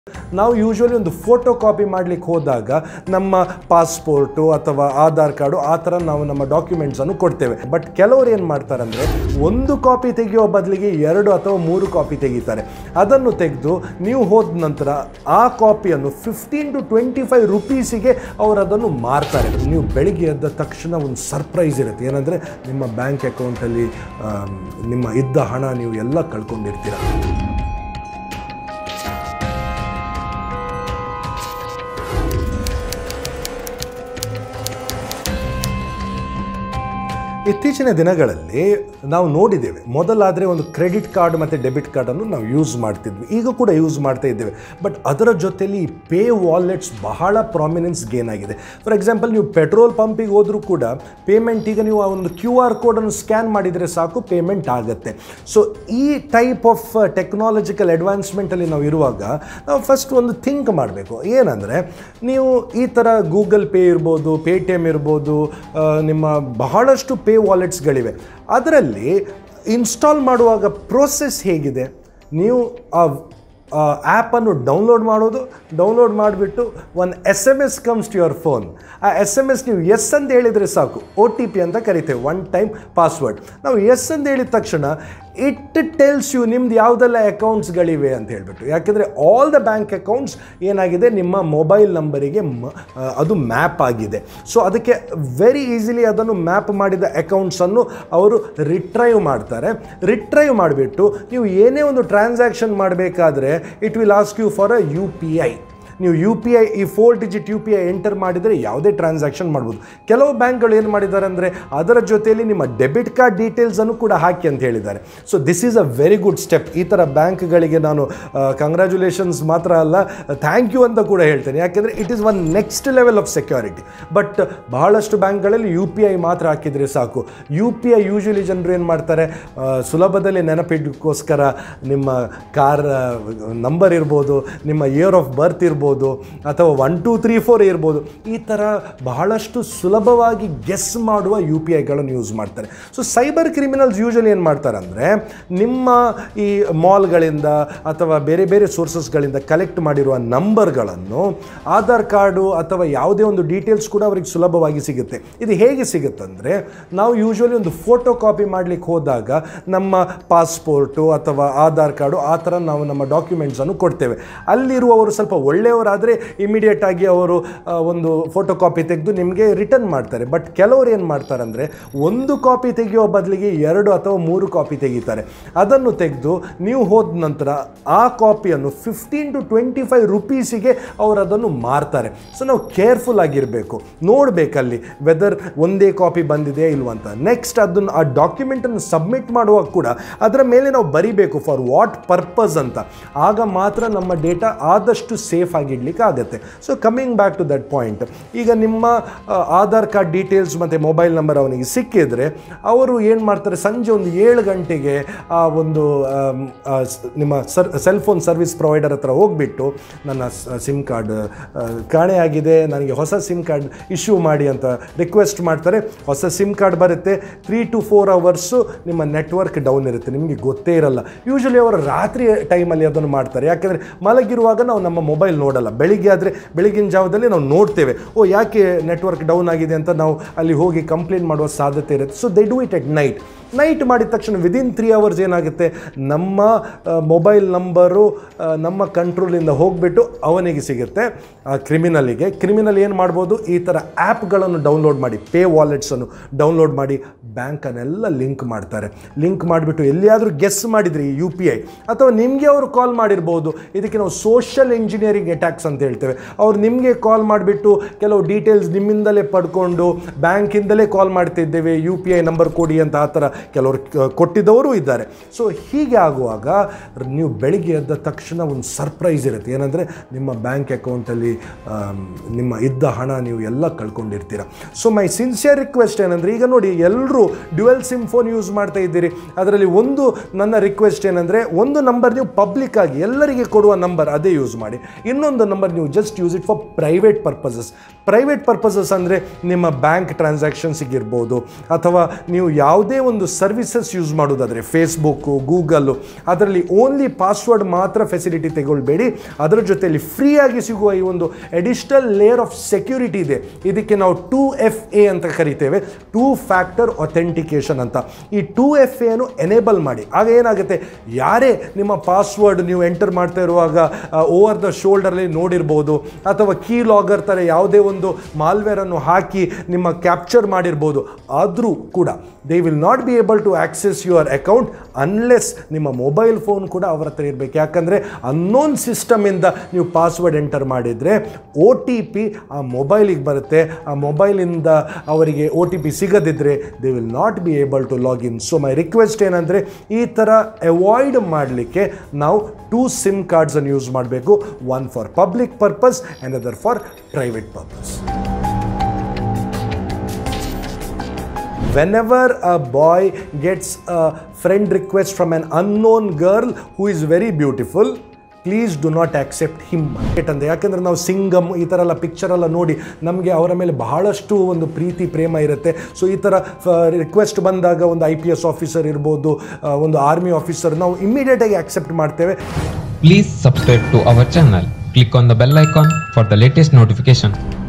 ನಾವು ಯೂಶ್ವಲಿ ಒಂದು photo copy ಮಾಡಲಿಕ್ಕೆ ಹೋದಾಗ ನಮ್ಮ ಪಾಸ್ಪೋರ್ಟು ಅಥವಾ ಆಧಾರ್ ಕಾರ್ಡು ಆ ಥರ ನಾವು ನಮ್ಮ ಡಾಕ್ಯುಮೆಂಟ್ಸನ್ನು ಕೊಡ್ತೇವೆ ಬಟ್ ಕೆಲವರು ಏನು ಮಾಡ್ತಾರೆ ಅಂದರೆ ಒಂದು ಕಾಪಿ ತೆಗೆಯೋ ಬದಲಿಗೆ ಎರಡು ಅಥವಾ ಮೂರು ಕಾಪಿ ತೆಗಿತಾರೆ ಅದನ್ನು ತೆಗೆದು ನೀವು ಹೋದ ನಂತರ ಆ ಕಾಪಿಯನ್ನು ಫಿಫ್ಟೀನ್ ಟು ಟ್ವೆಂಟಿ ಫೈವ್ ರುಪೀಸಿಗೆ ಅವರು ಅದನ್ನು ಮಾರ್ತಾರೆ ನೀವು ಬೆಳಿಗ್ಗೆ ಎದ್ದ ತಕ್ಷಣ ಒಂದು ಸರ್ಪ್ರೈಸ್ ಇರುತ್ತೆ ಏನಂದರೆ ನಿಮ್ಮ ಬ್ಯಾಂಕ್ ಅಕೌಂಟಲ್ಲಿ ಆಮ್, ನಿಮ್ಮ ಇದ್ದ ಹಣ ನೀವು ಎಲ್ಲ ಕಳ್ಕೊಂಡಿರ್ತೀರ ಇತ್ತೀಚಿನ ದಿನಗಳಲ್ಲಿ ನಾವು ನೋಡಿದ್ದೇವೆ ಮೊದಲಾದರೆ ಒಂದು ಕ್ರೆಡಿಟ್ ಕಾರ್ಡ್ ಮತ್ತು ಡೆಬಿಟ್ ಕಾರ್ಡನ್ನು ನಾವು ಯೂಸ್ ಮಾಡ್ತಿದ್ವಿ ಈಗ ಕೂಡ ಯೂಸ್ ಮಾಡ್ತಾ ಇದ್ದೇವೆ ಬಟ್ ಅದರ ಜೊತೆಲಿ ಪೇ ವಾಲೆಟ್ಸ್ ಬಹಳ ಪ್ರಾಮಿನೆನ್ಸ್ ಗೇನ್ ಆಗಿದೆ ಫಾರ್ ಎಕ್ಸಾಂಪಲ್ ನೀವು ಪೆಟ್ರೋಲ್ ಪಂಪಿಗೆ ಹೋದರೂ ಕೂಡ ಪೇಮೆಂಟ್ ಈಗ ನೀವು ಆ ಒಂದು ಕ್ಯೂ ಆರ್ ಕೋಡನ್ನು ಸ್ಕ್ಯಾನ್ ಮಾಡಿದರೆ ಸಾಕು ಪೇಮೆಂಟ್ ಆಗುತ್ತೆ ಸೊ ಈ ಟೈಪ್ ಆಫ್ ಟೆಕ್ನಾಲಜಿಕಲ್ ಅಡ್ವಾನ್ಸ್ಮೆಂಟಲ್ಲಿ ನಾವು ಇರುವಾಗ ನಾವು ಫಸ್ಟ್ ಒಂದು ಥಿಂಕ್ ಮಾಡಬೇಕು ಏನಂದರೆ ನೀವು ಈ ಥರ ಗೂಗಲ್ ಪೇ ಇರ್ಬೋದು ಪೇ ಟಿ ಎಮ್ ಇರ್ಬೋದು ಆ, ನಿಮ್ಮ ಬಹಳಷ್ಟು ಪೇ ವಾಲೆಟ್ಸ್ಗಳಿವೆ ಅದರಲ್ಲಿ ಇನ್ಸ್ಟಾಲ್ ಮಾಡುವಾಗ ಪ್ರೋಸೆಸ್ ಹೇಗಿದೆ ನೀವು ಆ ಆ್ಯಪನ್ನು ಡೌನ್ಲೋಡ್ ಮಾಡೋದು ಡೌನ್ಲೋಡ್ ಮಾಡಿಬಿಟ್ಟು ಒಂದು S M S comes to your phone ಆ ಎಸ್ ಎಮ್ ಎಸ್ ನೀವು ಎಸ್ ಅಂತ ಹೇಳಿದರೆ ಸಾಕು ಒ ಟಿ ಪಿ ಅಂತ ಕರಿತೇವೆ ಒನ್ ಟೈಮ್ ಪಾಸ್ವರ್ಡ್ ನಾವು ಎಸ್ ಅಂತ ಹೇಳಿದ ತಕ್ಷಣ ಇಟ್ ಟೆಲ್ಸ್ ಯು ನಿಮ್ದು ಯಾವುದೆಲ್ಲ ಅಕೌಂಟ್ಸ್ಗಳಿವೆ ಅಂತ ಹೇಳ್ಬಿಟ್ಟು ಯಾಕೆಂದರೆ ಆಲ್ ದ ಬ್ಯಾಂಕ್ ಅಕೌಂಟ್ಸ್ ಏನಾಗಿದೆ ನಿಮ್ಮ ಮೊಬೈಲ್ ನಂಬರಿಗೆ ಮ- ಆ, ಅದು ಮ್ಯಾಪ್ ಆಗಿದೆ ಸೊ ಅದಕ್ಕೆ ವೆರಿ ಈಸಿಲಿ ಅದನ್ನು ಮ್ಯಾಪ್ ಮಾಡಿದ ಅಕೌಂಟ್ಸನ್ನು ಅವರು ರಿಟ್ರೈವ್ ಮಾಡ್ತಾರೆ ರಿಟ್ರೈವ್ ಮಾಡಿಬಿಟ್ಟು ನೀವು ಏನೇ ಒಂದು ಟ್ರಾನ್ಸಾಕ್ಷನ್ ಮಾಡಬೇಕಾದ್ರೆ it will ask you for a U P I ನೀವು ಯು ಪಿ ಐ ಈ four digit U P I enter ಮಾಡಿದರೆ ಯಾವುದೇ ಟ್ರಾನ್ಸಾಕ್ಷನ್ ಮಾಡ್ಬೋದು ಕೆಲವು ಬ್ಯಾಂಕ್ಗಳು ಏನು ಮಾಡಿದ್ದಾರೆ ಅಂದರೆ ಅದರ ಜೊತೆಯಲ್ಲಿ ನಿಮ್ಮ ಡೆಬಿಟ್ ಕಾರ್ಡ್ ಡೀಟೇಲ್ಸನ್ನು ಕೂಡ ಹಾಕಿ ಅಂತ ಹೇಳಿದ್ದಾರೆ so this is a very good step ಈ ಥರ ಬ್ಯಾಂಕ್ಗಳಿಗೆ ನಾನು ಕಂಗ್ರ್ಯಾಚುಲೇಷನ್ಸ್ ಮಾತ್ರ ಅಲ್ಲ ಥ್ಯಾಂಕ್ ಯು ಅಂತ ಕೂಡ ಹೇಳ್ತೇನೆ ಯಾಕೆಂದರೆ it is one next level of security but ಬಹಳಷ್ಟು ಬ್ಯಾಂಕ್ಗಳಲ್ಲಿ ಯು ಪಿ ಐ ಮಾತ್ರ ಹಾಕಿದರೆ ಸಾಕು ಯು ಪಿ ಐ ಯೂಶ್ವಲಿ ಜನರು ಏನು ಮಾಡ್ತಾರೆ ಆ, ಸುಲಭದಲ್ಲಿ ನೆನಪಿಡೋಕ್ಕೋಸ್ಕರ ನಿಮ್ಮ ಕಾರ್ ನಂಬರ್ ಇರ್ಬೋದು ನಿಮ್ಮ ಇಯರ್ ಆಫ್ ಬರ್ತ್ ಇರ್ಬೋದು ಅಥವಾ ಒನ್ ಟೂ ತ್ರೀ ಫೋರ್ ಇರ್ಬೋದು ಈ ಥರ ಬಹಳಷ್ಟು ಸುಲಭವಾಗಿ ಗೆಸ್ ಮಾಡುವ ಯು ಪಿ ಐಗಳನ್ನು ಯೂಸ್ ಮಾಡ್ತಾರೆ ಸೊ ಸೈಬರ್ ಕ್ರಿಮಿನಲ್ಸ್ ಯೂಶಲಿ ಏನು ಮಾಡ್ತಾರೆ ಅಂದರೆ ನಿಮ್ಮ ಈ ಮಾಲ್ಗಳಿಂದ ಅಥವಾ ಬೇರೆ ಬೇರೆ ಸೋರ್ಸಸ್ಗಳಿಂದ ಕಲೆಕ್ಟ್ ಮಾಡಿರುವ ನಂಬರ್ಗಳನ್ನು ಆಧಾರ್ ಕಾರ್ಡು ಅಥವಾ ಯಾವುದೇ ಒಂದು ಡೀಟೇಲ್ಸ್ ಕೂಡ ಅವರಿಗೆ ಸುಲಭವಾಗಿ ಸಿಗುತ್ತೆ ಇದು ಹೇಗೆ ಸಿಗುತ್ತಂದರೆ ನಾವು ಯೂಶ್ವಲಿ ಒಂದು ಫೋಟೋ ಕಾಪಿ ಮಾಡಲಿಕ್ಕೆ ಹೋದಾಗ ನಮ್ಮ ಪಾಸ್ಪೋರ್ಟು ಅಥವಾ ಆಧಾರ್ ಕಾರ್ಡು ಆ ಥರ ನಾವು ನಮ್ಮ ಡಾಕ್ಯುಮೆಂಟ್ಸನ್ನು ಕೊಡ್ತೇವೆ ಅಲ್ಲಿರುವವರು ಸ್ವಲ್ಪ ಒಳ್ಳೆಯವರಾದರೆ ಇಮಿಡಿಯೇಟ್ ಆಗಿ ಅವರು ಆ, ಒಂದು ಫೋಟೋ ಕಾಪಿ ತೆಗೆದು ನಿಮಗೆ ರಿಟರ್ನ್ ಮಾಡ್ತಾರೆ ಬಟ್ ಕೆಲವರು ಏನು ಮಾಡ್ತಾರೆ ಅಂದರೆ ಒಂದು ಕಾಪಿ ತೆಗೆಯೋ ಬದಲಿಗೆ ಎರಡು ಅಥವಾ ಮೂರು ಕಾಪಿ ತೆಗಿತಾರೆ ಅದನ್ನು ತೆಗೆದು ನೀವು ಹೋದ ನಂತರ ಆ ಕಾಪಿಯನ್ನು ಫಿಫ್ಟೀನ್ ಟು ಟ್ವೆಂಟಿ ಫೈವ್ ರುಪೀಸಿಗೆ ಅವರು ಅದನ್ನು ಮಾರ್ತಾರೆ ಸೊ ನಾವು ಕೇರ್ಫುಲ್ ಆಗಿರಬೇಕು ನೋಡಬೇಕಲ್ಲಿ ವೆದರ್ ಒಂದೇ ಕಾಪಿ ಬಂದಿದೆ ಇಲ್ವಂತ ನೆಕ್ಸ್ಟ್ ಅದನ್ನು ಆ ಡಾಕ್ಯುಮೆಂಟನ್ನು ಸಬ್ಮಿಟ್ ಮಾಡುವಾಗ ಕೂಡ ಅದರ ಮೇಲೆ ನಾವು ಬರಿಬೇಕು ಫಾರ್ ವಾಟ್ ಪರ್ಪಸ್ ಅಂತ ಆಗ ಮಾತ್ರ ನಮ್ಮ ಡೇಟಾ ಆದಷ್ಟು ಸೇಫ್ ಆಗಿಡ್ಲಿಕ್ಕೆ ಆಗುತ್ತೆ so coming back to that point ಈಗ ನಿಮ್ಮ ಆ, ಆಧಾರ್ ಕಾರ್ಡ್ ಡೀಟೇಲ್ಸ್ ಮತ್ತು ಮೊಬೈಲ್ ನಂಬರ್ ಅವನಿಗೆ ಸಿಕ್ಕಿದ್ರೆ ಅವರು ಏನು ಮಾಡ್ತಾರೆ ಸಂಜೆ ಒಂದು ಏಳು ಗಂಟೆಗೆ ಆ ಒಂದು ಆಮ್, ಆ, ಸ್- ನಿಮ್ಮ sir cell phone service provider ಹತ್ರ ಹೋಗ್ಬಿಟ್ಟು ನನ್ನ ಸಿಮ್ ಕಾರ್ಡ್ ಕಾಣೆಯಾಗಿದೆ ನನಗೆ ಹೊಸ ಸಿಮ್ ಕಾರ್ಡ್ ಇಶ್ಯೂ ಮಾಡಿ ಅಂತ ರಿಕ್ವೆಸ್ಟ್ ಮಾಡ್ತಾರೆ ಹೊಸ ಸಿಮ್ ಕಾರ್ಡ್ ಬರುತ್ತೆ ತ್ರೀ ಟು ಫೋರ್ ಅವರ್ಸು ನಿಮ್ಮ ನೆಟ್ವರ್ಕ್ ಡೌನ್ ಇರುತ್ತೆ ನಿಮಗೆ ಗೊತ್ತೇ ಇರಲ್ಲ ಯೂಶಲಿ ಅವರು ರಾತ್ರಿ ಟೈಮಲ್ಲಿ ಅದನ್ನು ಮಾಡ್ತಾರೆ ಯಾಕೆಂದರೆ ಮಲಗಿರುವಾಗ ನಾವು ನಮ್ಮ ಮೊಬೈಲ್ ನೋಡಲ್ಲ ಬೆಳಿಗ್ಗೆ ಆದರೆ ಬೆಳಗಿನ ಜಾವದಲ್ಲಿ ನಾವು ನೋಡ್ತೇವೆ ಓ ಯಾಕೆ ನೆಟ್ವರ್ಕ್ ಡೌನ್ ಆಗಿದೆ ಅಂತ ನಾವು ಅಲ್ಲಿ ಹೋಗಿ ಕಂಪ್ಲೇಂಟ್ ಮಾಡುವ ಸಾಧ್ಯತೆ ಇರುತ್ತೆ so they do it at night night ಮಾಡಿದ ತಕ್ಷಣ ವಿದಿನ್ ತ್ರೀ ಅವರ್ಸ್ ಏನಾಗುತ್ತೆ ನಮ್ಮ ಮೊಬೈಲ್ ನಂಬರು ಆ, ನಮ್ಮ ಕಂಟ್ರೋಲಿಂದ ಹೋಗಿಬಿಟ್ಟು ಅವನಿಗೆ ಸಿಗುತ್ತೆ ಆ ಕ್ರಿಮಿನಲಿಗೆ ಕ್ರಿಮಿನಲ್ ಏನು ಮಾಡ್ಬೋದು ಈ ಥರ ಆ್ಯಪ್ಗಳನ್ನು ಡೌನ್ಲೋಡ್ ಮಾಡಿ ಪೇ ವಾಲೆಟ್ಸನ್ನು ಡೌನ್ಲೋಡ್ ಮಾಡಿ ಬ್ಯಾಂಕನ್ನೆಲ್ಲ ಲಿಂಕ್ ಮಾಡ್ತಾರೆ ಲಿಂಕ್ ಮಾಡಿಬಿಟ್ಟು ಎಲ್ಲಿಯಾದರೂ ಗೆಸ್ ಮಾಡಿದ್ರಿ ಯು ಪಿ ಐ ಅಥವಾ ನಿಮಗೆ ಅವರು ಕಾಲ್ ಮಾಡಿರ್ಬೋದು ಇದಕ್ಕೆ ನಾವು ಸೋಷಿಯಲ್ ಇಂಜಿನಿಯರಿಂಗ್ ಅಟ್ಯಾಕ್ಸ್ ಅಂತ ಹೇಳ್ತೇವೆ ಅವ್ರು ನಿಮಗೆ ಕಾಲ್ ಮಾಡಿಬಿಟ್ಟು ಕೆಲವು ಡೀಟೇಲ್ಸ್ ನಿಮ್ಮಿಂದಲೇ ಪಡ್ಕೊಂಡು ಬ್ಯಾಂಕಿಂದಲೇ ಕಾಲ್ ಮಾಡ್ತಿದ್ದೇವೆ ಯು ಪಿ ಐ ನಂಬರ್ ಕೊಡಿ ಅಂತ ಆ ಥರ ಕೆಲವರು ಕ- ಕೊಟ್ಟಿದ್ದವರು ಇದ್ದಾರೆ ಸೊ ಹೀಗೆ ಆಗುವಾಗ ನೀವು ಬೆಳಿಗ್ಗೆ ಎದ್ದ ತಕ್ಷಣ ಒಂದು ಸರ್ಪ್ರೈಸ್ ಇರುತ್ತೆ ಏನಂದರೆ ನಿಮ್ಮ ಬ್ಯಾಂಕ್ ಅಕೌಂಟಲ್ಲಿ ಆಮ್, ನಿಮ್ಮ ಇದ್ದ ಹಣ ನೀವು ಎಲ್ಲ ಕಳ್ಕೊಂಡಿರ್ತೀರ ಸೊ ಮೈ ಸಿನ್ಸಿಯರ್ ರಿಕ್ವೆಸ್ಟ್ ಏನಂದರೆ ಈಗ ನೋಡಿ ಎಲ್ಲರೂ ಡ್ಯುವೆಲ್ ಸಿಮ್ ಫೋನ್ ಯೂಸ್ ಮಾಡ್ತಾ ಇದ್ದೀರಿ ಅದರಲ್ಲಿ ಒಂದು ನನ್ನ ರಿಕ್ವೆಸ್ಟ್ ಏನಂದರೆ ಒಂದು ನಂಬರ್ ನೀವು ಪಬ್ಲಿಕ್ ಆಗಿ ಎಲ್ಲರಿಗೆ ಕೊಡುವ ನಂಬರ್ ಅದೇ ಯೂಸ್ ಮಾಡಿ ಇನ್ನೊಂದು ಇನ್ನೊಂದು ನಂಬರ್ ನೀವು just use it for private purposes private purposes ಅಂದರೆ ನಿಮ್ಮ ಬ್ಯಾಂಕ್ ಟ್ರಾನ್ಸಾಕ್ಷನ್ಸಿಗಿರ್ಬೋದು ಅಥವಾ ನೀವು ಯಾವುದೇ ಒಂದು ಸರ್ವಿಸಸ್ ಯೂಸ್ ಮಾಡೋದಾದರೆ ಫೇಸ್ಬುಕ್ಕು ಗೂಗಲ್ಲು ಅದರಲ್ಲಿ ಓನ್ಲಿ ಪಾಸ್ವರ್ಡ್ ಮಾತ್ರ ಫೆಸಿಲಿಟಿ ತಗೊಳ್ಬೇಡಿ ಅದರ ಜೊತೆಯಲ್ಲಿ ಫ್ರೀಯಾಗಿ ಸಿಗುವ ಈ ಒಂದು ಎಡಿಷನಲ್ ಲೇಯರ್ ಆಫ್ ಸೆಕ್ಯೂರಿಟಿ ಇದೆ ಇದಕ್ಕೆ ನಾವು ಟೂ ಎಫ್ ಎ ಅಂತ ಕರಿತೇವೆ ಟೂ ಫ್ಯಾಕ್ಟರ್ ಅಥೆಂಟಿಕೇಶನ್ ಅಂತ ಈ ಟೂ ಎಫ್ ಎನು ಎನೇಬಲ್ ಮಾಡಿ ಆಗ ಏನಾಗುತ್ತೆ ಯಾರೇ ನಿಮ್ಮ ಪಾಸ್ವರ್ಡ್ ನೀವು ಎಂಟರ್ ಮಾಡ್ತಾ ಇರುವಾಗ ಓವರ್ ದ ಶೋಲ್ಡರ್ಲಿ ನೋಡಿರ್ಬೋದು ಅಥವಾ ಕೀ ಲಾಗರ್ ಥರ ಯಾವುದೇ ಒಂದು ಮಾಲ್ವೇರನ್ನು ಹಾಕಿ ನಿಮ್ಮ ಕ್ಯಾಪ್ಚರ್ ಮಾಡಿರ್ಬೋದು ಆದರೂ ಕೂಡ they will not be able to access your account unless ನಿಮ್ಮ ಮೊಬೈಲ್ ಫೋನ್ ಕೂಡ ಅವರ ಹತ್ರ ಇರಬೇಕು ಯಾಕಂದರೆ ಅನ್ನೋನ್ ಸಿಸ್ಟಮಿಂದ ನೀವು ಪಾಸ್ವರ್ಡ್ ಎಂಟರ್ ಮಾಡಿದರೆ ಒ ಟಿ ಪಿ ಆ ಮೊಬೈಲಿಗೆ ಬರುತ್ತೆ ಆ ಮೊಬೈಲಿಂದ ಅವರಿಗೆ ಒ ಟಿ ಪಿ ಸಿಗದಿದ್ದರೆ they will not be able to login so my request ಏನಂದರೆ ಈ ಥರ ಅವಾಯ್ಡ್ ಮಾಡಲಿಕ್ಕೆ ನಾವು ಟೂ ಸಿಮ್ ಕಾರ್ಡ್ಸನ್ನು ಯೂಸ್ ಮಾಡಬೇಕು one for public purpose and other for private purpose whenever a boy gets a friend request from an unknown girl who is very beautiful please do not accept him ಅಂತ ಯಾಕೆಂದರೆ ನಾವು ಸಿಂಗಮ್ ಈ ಥರ ಎಲ್ಲ picture ಎಲ್ಲ ನೋಡಿ ನಮಗೆ ಅವರ ಮೇಲೆ ಬಹಳಷ್ಟು ಒಂದು ಪ್ರೀತಿ ಪ್ರೇಮ ಇರುತ್ತೆ ಸೊ ಈ ಥರ ರಿಕ್ವೆಸ್ಟ್ ಬಂದಾಗ ಒಂದು ಐ ಪಿ ಎಸ್ ಆಫೀಸರ್ ಇರ್ಬೋದು ಆ, ಒಂದು ಆರ್ಮಿ ಆಫೀಸರ್ ನಾವು ಇಮ್ಮಿಡಿಯೇಟಾಗಿ ಆಕ್ಸೆಪ್ಟ್ ಮಾಡ್ತೇವೆ Please subscribe to our channel. Click on the bell icon for the latest notification.